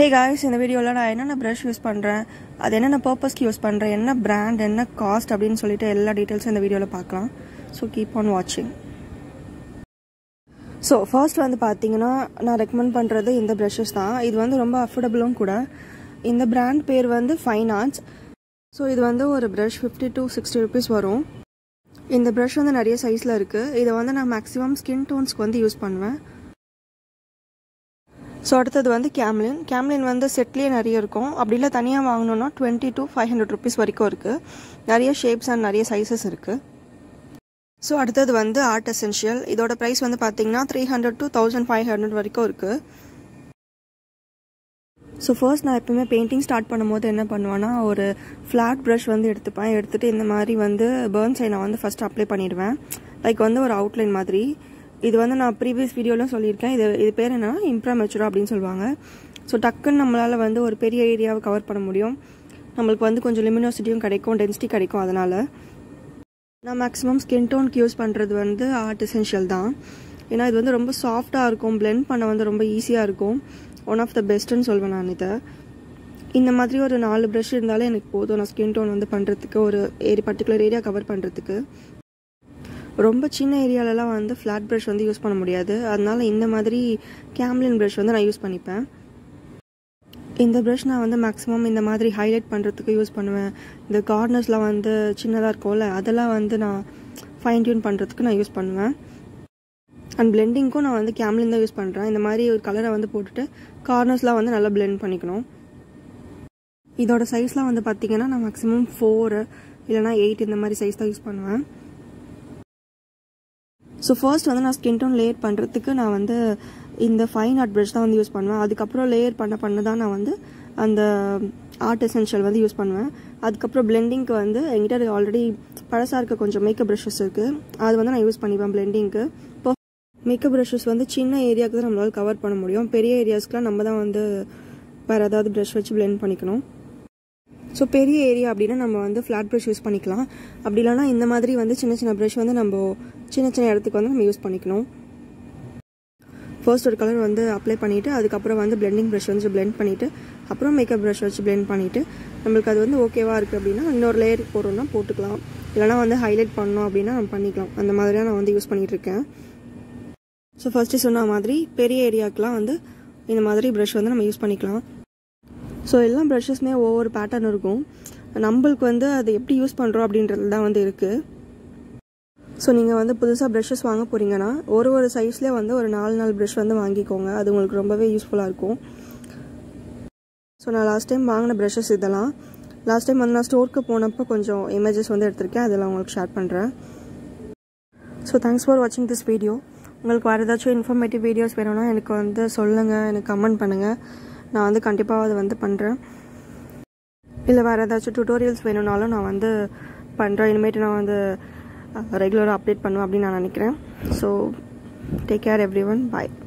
guys இந்த வீடியோவில் நான் என்னென்ன ப்ரஷ் யூஸ் பண்ணுறேன் அது என்னென்ன பர்பஸ்க்கு யூஸ் பண்ணுறேன் என்ன பிராண்ட் என்ன காஸ்ட் அப்படின்னு சொல்லிட்டு எல்லா டீட்டெயில்ஸும் இந்த வீடியோவில் பார்க்கலாம் ஸோ கீப் ஆன் வாட்சிங் ஸோ ஃபர்ஸ்ட் வந்து பார்த்தீங்கன்னா நான் ரெக்கமெண்ட் பண்ணுறது இந்த ப்ரஷஸ் தான் இது வந்து ரொம்ப அஃபோர்டபுளும் கூட இந்த பிராண்ட் பேர் வந்து ஃபைன் ஆர்ட்ஸ் ஸோ இது வந்து ஒரு brush fifty to sixty rupees வரும் இந்த ப்ரஷ் வந்து நிறைய சைஸில் இருக்குது இதை வந்து நான் மேக்ஸிமம் ஸ்கின் டோன்ஸ்க்கு வந்து யூஸ் பண்ணுவேன் ஸோ அடுத்தது வந்து கேம்லின் கேம்லின் வந்து செட்லேயே நிறைய இருக்கும் அப்படி இல்லை தனியாக வாங்கணுன்னா twenty to five hundred rupees வரைக்கும் இருக்குது நிறைய ஷேப்ஸ் அண்ட் நிறைய சைஸஸ் இருக்குது ஸோ அடுத்தது வந்து ஆர்ட் எசென்ஷியல் இதோட ப்ரைஸ் வந்து பார்த்தீங்கன்னா three hundred to thousand five hundred வரைக்கும் இருக்குது ஸோ ஃபர்ஸ்ட் நான் எப்பவுமே பெயிண்டிங் ஸ்டார்ட் பண்ணும்போது என்ன பண்ணுவேன்னா ஒரு ஃப்ளாட் ப்ரஷ் வந்து எடுத்துப்பேன் எடுத்துகிட்டு இந்த மாதிரி வந்து பேர்ன் சைனை வந்து ஃபஸ்ட் அப்ளை பண்ணிடுவேன் லைக் வந்து ஒரு அவுட்லைன் மாதிரி இது வந்து நான் ப்ரீவியஸ் வீடியோலாம் சொல்லியிருக்கேன் இது இது பேர் என்னன்னா இம்ப்ராமெச்சுரா அப்படின்னு சொல்லுவாங்க ஸோ டக்குன்னு நம்மளால் வந்து ஒரு பெரிய ஏரியாவை கவர் பண்ண முடியும் நம்மளுக்கு வந்து கொஞ்சம் லிமினோசிட்டியும் கிடைக்கும் டென்சிட்டி கிடைக்கும் அதனால் நான் மேக்ஸிமம் ஸ்கின் டோனுக்கு யூஸ் பண்ணுறது வந்து ஆர்ட் எசென்ஷியல் தான் ஏன்னா இது வந்து ரொம்ப சாஃப்டாக இருக்கும் பிளெண்ட் பண்ண வந்து ரொம்ப ஈஸியாக இருக்கும் ஒன் ஆஃப் த பெஸ்ட்டுன்னு சொல்வேன் நான் இதை இந்த மாதிரி ஒரு நாலு ப்ரஷ் இருந்தாலே எனக்கு போதும் நான் ஸ்கின் டோன் வந்து பண்ணுறதுக்கு ஒரு ஏரி பர்டிகுலர் ஏரியா கவர் பண்ணுறதுக்கு ரொம்ப சின்ன ஏரியாலலாம் வந்து ஃப்ளாட் ப்ரஷ் வந்து யூஸ் பண்ண முடியாது அதனால இந்த மாதிரி கேம்லின் ப்ரஷ் வந்து நான் யூஸ் பண்ணிப்பேன் இந்த ப்ரஷ் நான் வந்து மேக்ஸிமம் இந்த மாதிரி ஹைலைட் பண்ணுறதுக்கு யூஸ் பண்ணுவேன் இந்த கார்னர்ஸ்லாம் வந்து சின்னதாக இருக்கும்ல அதெல்லாம் வந்து நான் ஃபைன் டியூன் பண்ணுறதுக்கு நான் யூஸ் பண்ணுவேன் அண்ட் பிளெண்டிங்க்கும் நான் வந்து கேம்லின் தான் யூஸ் பண்ணுறேன் இந்த மாதிரி ஒரு கலரை வந்து போட்டுட்டு கார்னர்ஸ்லாம் வந்து நல்லா பிளெண்ட் பண்ணிக்கணும் இதோட சைஸ்லாம் வந்து பார்த்தீங்கன்னா நான் மேக்ஸிமம் ஃபோரு இல்லைனா எயிட் இந்த மாதிரி சைஸ் தான் யூஸ் பண்ணுவேன் ஸோ ஃபர்ஸ்ட் வந்து நான் ஸ்கின் டோன் லேயர் பண்ணுறதுக்கு நான் வந்து இந்த ஃபைன் ஆர்ட் ப்ரஷ் தான் வந்து யூஸ் பண்ணுவேன் அதுக்கப்புறம் லேயர் பண்ண பண்ண தான் நான் வந்து அந்த ஆர்ட் எசென்ஷியல் வந்து யூஸ் பண்ணுவேன் அதுக்கப்புறம் பிளெண்டிங்க்கு வந்து என்கிட்ட ஆல்ரெடி பழசாக இருக்க கொஞ்சம் மேக்கப் ப்ரஷஸ் இருக்குது அது வந்து நான் யூஸ் பண்ணிப்பேன் பிளெண்டிங்க்கு இப்போ மேக்கப் ப்ரஷஸ் வந்து சின்ன ஏரியாவுக்கு தான் நம்மளால் கவர் பண்ண முடியும் பெரிய ஏரியாஸ்க்குலாம் நம்ம தான் வந்து வேறு ஏதாவது ப்ரஷ் வச்சு பிளெண்ட் பண்ணிக்கணும் ஸோ பெரிய ஏரியா அப்படின்னா நம்ம வந்து ஃப்ளாட் ப்ரஷ் யூஸ் பண்ணிக்கலாம் அப்படி இல்லைனா இந்த மாதிரி வந்து சின்ன சின்ன ப்ரஷ் வந்து நம்ம சின்ன சின்ன இடத்துக்கு வந்து நம்ம யூஸ் பண்ணிக்கணும் ஃபர்ஸ்ட் ஒரு கலர் வந்து அப்ளை பண்ணிவிட்டு அதுக்கப்புறம் வந்து பிளெண்டிங் ப்ரஷ் வந்து பிளெண்ட் பண்ணிவிட்டு அப்புறம் மேக்கப் ப்ரஷ் வச்சு பிளெண்ட் பண்ணிவிட்டு நம்மளுக்கு அது வந்து ஓகேவாக இருக்குது அப்படின்னா இன்னொரு லேயர் போடுறோம்னா போட்டுக்கலாம் இல்லைனா வந்து ஹைலைட் பண்ணோம் அப்படின்னா நம்ம பண்ணிக்கலாம் அந்த மாதிரியாக நான் வந்து யூஸ் பண்ணிகிட்ருக்கேன் ஸோ ஃபஸ்ட்டு சொன்ன மாதிரி பெரிய ஏரியாவுக்குலாம் வந்து இந்த மாதிரி ப்ரஷ் வந்து நம்ம யூஸ் பண்ணிக்கலாம் ஸோ எல்லா ப்ரஷஸ்மே ஒவ்வொரு பேட்டர்ன் இருக்கும் நம்மளுக்கு வந்து அது எப்படி யூஸ் பண்ணுறோம் அப்படின்றது தான் வந்து இருக்குது ஸோ நீங்கள் வந்து புதுசாக ப்ரஷஸ் வாங்க போகிறீங்கன்னா ஒரு ஒரு சைஸ்லேயே வந்து ஒரு நாலு நாலு ப்ரஷ் வந்து வாங்கிக்கோங்க அது உங்களுக்கு ரொம்பவே யூஸ்ஃபுல்லாக இருக்கும் ஸோ நான் லாஸ்ட் டைம் வாங்கின ப்ரஷஸ் இதெல்லாம் லாஸ்ட் டைம் வந்து நான் ஸ்டோருக்கு போனப்போ கொஞ்சம் இமேஜஸ் வந்து எடுத்திருக்கேன் அதெல்லாம் உங்களுக்கு ஷேர் பண்ணுறேன் ஸோ தேங்க்ஸ் ஃபார் வாட்சிங் திஸ் வீடியோ உங்களுக்கு வேறு ஏதாச்சும் இன்ஃபர்மேட்டிவ் வீடியோஸ் வேணும்னா எனக்கு வந்து சொல்லுங்கள் எனக்கு கமெண்ட் பண்ணுங்கள் நான் வந்து கண்டிப்பாக அதை வந்து பண்ணுறேன் இல்லை வேறு ஏதாச்சும் டுட்டோரியல்ஸ் வேணும்னாலும் நான் வந்து பண்ணுறேன் இனிமேட்டு நான் வந்து ரெகுலராக அப்டேட் பண்ணுவேன் அப்படின்னு நான் நினைக்கிறேன் so take care everyone பாய்